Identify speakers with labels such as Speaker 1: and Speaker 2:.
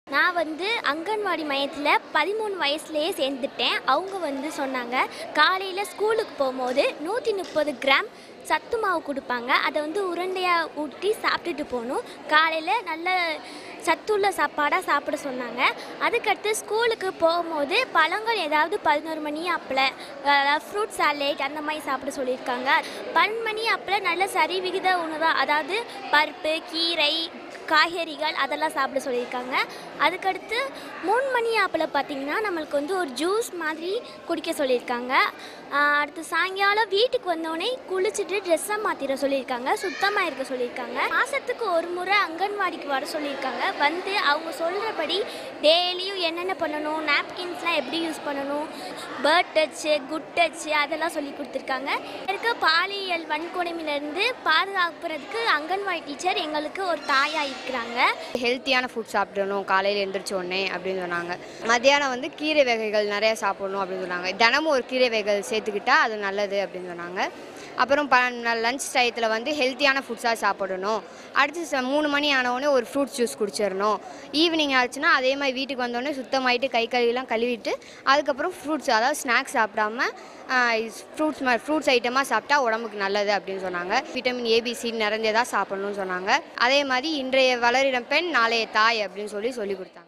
Speaker 1: நான் வந்து அங்கன்வாடி மையத்தில் பதிமூணு வயசுலேயே சேர்ந்துட்டேன் அவங்க வந்து சொன்னாங்க காலையில் ஸ்கூலுக்கு போகும்போது நூற்றி முப்பது கிராம் சத்து மாவு கொடுப்பாங்க அதை வந்து உருண்டையாக ஊற்றி சாப்பிட்டுட்டு போகணும் காலையில் நல்ல சத்துள்ள சாப்பாடாக சாப்பிட சொன்னாங்க அதுக்கடுத்து ஸ்கூலுக்கு போகும்போது பழங்கள் ஏதாவது பதினோரு மணி அப்பள ஃப்ரூட் சாலேட் அந்த மாதிரி சாப்பிட சொல்லியிருக்காங்க பன்னெண்டு மணி அப்பள நல்ல சரி விகித உணவாக அதாவது பருப்பு கீரை காய்கறிகள் அதெல்லாம் சாப்பிட சொல்லியிருக்காங்க அதுக்கடுத்து மூணு மணி ஆப்பில் பார்த்தீங்கன்னா நம்மளுக்கு வந்து ஒரு ஜூஸ் மாதிரி குடிக்க சொல்லியிருக்காங்க ஆஹ் அடுத்து சாயங்காலம் வீட்டுக்கு வந்தோடனே குளிச்சுட்டு ட்ரெஸ்ஸை மாற்றிட சொல்லியிருக்காங்க சுத்தமாக இருக்க சொல்லியிருக்காங்க மாதத்துக்கு ஒரு முறை அங்கன்வாடிக்கு வர சொல்லியிருக்காங்க வந்து அவங்க சொல்கிறபடி டெய்லியும் என்னென்ன பண்ணணும் நாப்கின்ஸ்லாம் எப்படி யூஸ் பண்ணணும் பேர்ட் டச்சு குட் டச்சு அதெல்லாம் சொல்லி கொடுத்துருக்காங்க இருக்க பாலியல் வன்கொடுமையிலேருந்து பாதுகாப்புறதுக்கு அங்கன்வாடி டீச்சர் எங்களுக்கு ஒரு தாயாக இருக்கிறாங்க
Speaker 2: ஹெல்த்தியான ஃபுட் சாப்பிடணும் காலையில் எழுந்திரிச்ச உடனே அப்படின்னு சொன்னாங்க மத்தியானம் வந்து கீரை வகைகள் நிறைய சாப்பிடணும் அப்படின்னு சொன்னாங்க தினமும் ஒரு கீரை வகைகள் சேர்த்துக்கிட்டா அது நல்லது அப்படின்னு சொன்னாங்க அப்புறம் ப லஞ்ச் டயத்தில் வந்து ஹெல்த்தியான ஃபுட்ஸாக சாப்பிடணும் அடுத்து ச மூணு மணி ஆனவுடனே ஒரு ஃப்ரூட் ஜூஸ் குடிச்சிடணும் ஈவினிங் ஆச்சுன்னா அதே மாதிரி வீட்டுக்கு வந்தோடனே சுத்தமாயிட்டு கை கழுவிலாம் கழுவிட்டு அதுக்கப்புறம் ஃப்ரூட்ஸ் அதாவது ஸ்நாக்ஸ் சாப்பிடாம ஃப்ரூட்ஸ் மாதிரி ஃப்ரூட்ஸ் ஐட்டமாக சாப்பிட்டா உடம்புக்கு நல்லது அப்படின்னு சொன்னாங்க விட்டமின் ஏபிசி நிறைஞ்சதாக சாப்பிடணும்னு சொன்னாங்க அதே மாதிரி இன்றைய வளரிடம் பெண் நாளைய தாய் அப்படின்னு சொல்லி சொல்லி கொடுத்தாங்க